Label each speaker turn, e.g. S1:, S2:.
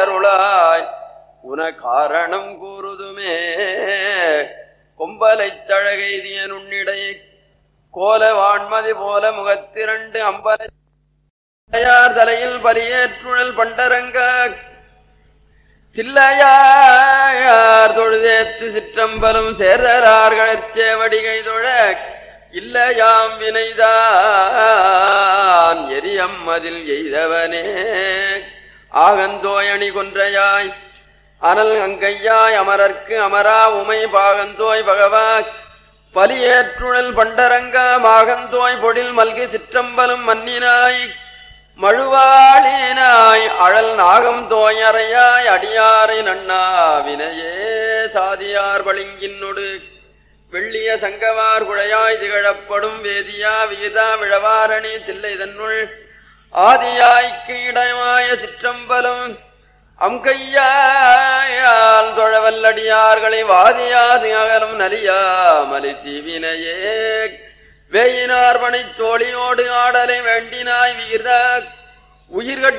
S1: அருளாய் உன காரணம் கூறுதுமே கொம்பலை தழகைதிய நுண்ணிடை கோல வான்மதி போல முகத்திரண்டு அம்பல தில்லையார் தலையில் பலியேற்றுழல் பண்டரங்க தில்லையார் தொழுதேத்து சிற்றம்பலம் சேர்தலார்கள் சேவடிகை தொழ இல்லையாம் வினைதான் எரியம் அதில் எய்தவனே ஆகந்தோயணி கொன்றையாய் அனல் அங்கையாய் அமரர்க்கு அமரா உமை பாகந்தோய் பகவா பலியேற்றுழல் பண்டரங்க மாகந்தோய் பொடில் மல்கி சிற்றம்பலம் மன்னினாய் மழுவாளினாய் அழல் நாகம் தோயறையாய் அடியாரை நன்னாவினையே சாதியார் பளிங்கின்னொடு வெள்ளிய சங்கவார் குழையாய் திகழப்படும் வேதியா வீதா விழவாரணி தில்லை தன்னுள் ஆதியாய்க்கு இடமாய சிற்றம்பலம் அம்கையால் தொழவல்லடியார்களை வாதியாது அகலும் நலியா மலி தீவினையே வேயினார் பணித் தோழியோடு ஆடலை வேண்டினாய் வீர உயிர்கட்